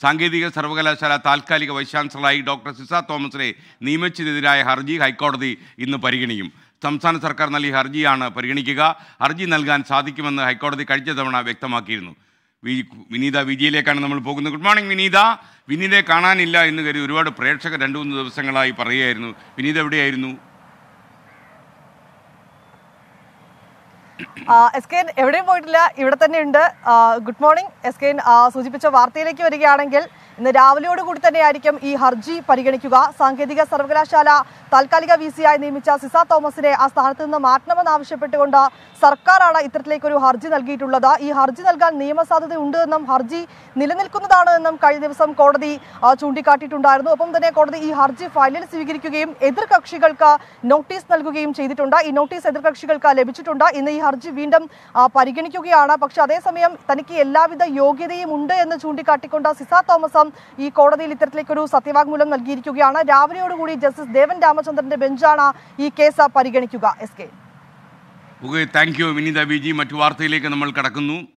സാങ്കേതിക സർവകലാശാല താൽക്കാലിക വൈസ് ചാൻസലറായി ഡോക്ടർ സിസ തോമസിനെ നിയമിച്ചതിനെതിരായ ഹർജി ഹൈക്കോടതി ഇന്ന് പരിഗണിക്കും സംസ്ഥാന സർക്കാർ നൽകിയ ഹർജിയാണ് പരിഗണിക്കുക ഹർജി നൽകാൻ സാധിക്കുമെന്ന് ഹൈക്കോടതി കഴിഞ്ഞ തവണ വ്യക്തമാക്കിയിരുന്നു വി- വിനീത വിജയിലേക്കാണ് നമ്മൾ പോകുന്നത് ഗുഡ് മോർണിംഗ് വിനീത വിനീതയെ കാണാനില്ല എന്ന് കരുതി ഒരുപാട് പ്രേക്ഷകർ രണ്ട് മൂന്ന് ദിവസങ്ങളായി പറയുകയായിരുന്നു വിനീത എവിടെയായിരുന്നു എസ് കെ എവിടെയും പോയിട്ടില്ല ഇവിടെ തന്നെ ഉണ്ട് ഗുഡ് മോർണിംഗ് എസ് കെ സൂചിപ്പിച്ച വാർത്തയിലേക്ക് വരികയാണെങ്കിൽ ഇന്ന് രാവിലെയോടുകൂടി തന്നെയായിരിക്കും ഈ ഹർജി പരിഗണിക്കുക സാങ്കേതിക സർവകലാശാല താൽക്കാലിക വി സിയായി നിയമിച്ച സിസ തോമസിനെ ആ സ്ഥാനത്ത് നിന്ന് മാറ്റണമെന്നാവശ്യപ്പെട്ടുകൊണ്ട് സർക്കാരാണ് ഇത്തരത്തിലേക്കൊരു ഹർജി നൽകിയിട്ടുള്ളത് ഈ ഹർജി നൽകാൻ നിയമസാധ്യത ഉണ്ട് എന്നും ഹർജി നിലനിൽക്കുന്നതാണ് എന്നും കഴിഞ്ഞ ദിവസം കോടതി ആ, ചൂണ്ടിക്കാട്ടിയിട്ടുണ്ടായിരുന്നു ഒപ്പം തന്നെ കോടതി ഈ ഹർജി ഫയലിൽ സ്വീകരിക്കുകയും എതിർകക്ഷികൾക്ക് നോട്ടീസ് നൽകുകയും ചെയ്തിട്ടുണ്ട് ഈ നോട്ടീസ് എതിർകക്ഷികൾക്ക് ലഭിച്ചിട്ടുണ്ട് ഇന്ന് ഈ ഹർജി വീണ്ടും ആ, പരിഗണിക്കുകയാണ് പക്ഷെ അതേസമയം തനിക്ക് എല്ലാവിധ യോഗ്യതയും ഉണ്ട് എന്ന് ചൂണ്ടിക്കാട്ടിക്കൊണ്ട് സിസ തോമസും ഈ കോടതിയിൽ ഇത്തരത്തിലേക്കൊരു സത്യവാങ്മൂലം നൽകിയിരിക്കുകയാണ് രാവിലെയോടുകൂടി ജസ്റ്റിസ് ദേവൻ രാമചന്ദ്രന്റെ ബെഞ്ചാണ് ഈ കേസ് പരിഗണിക്കുക S K okay thank you Vineetha B G മറ്റു വാർത്തയിലേക്ക് നമ്മൾ കടക്കുന്നു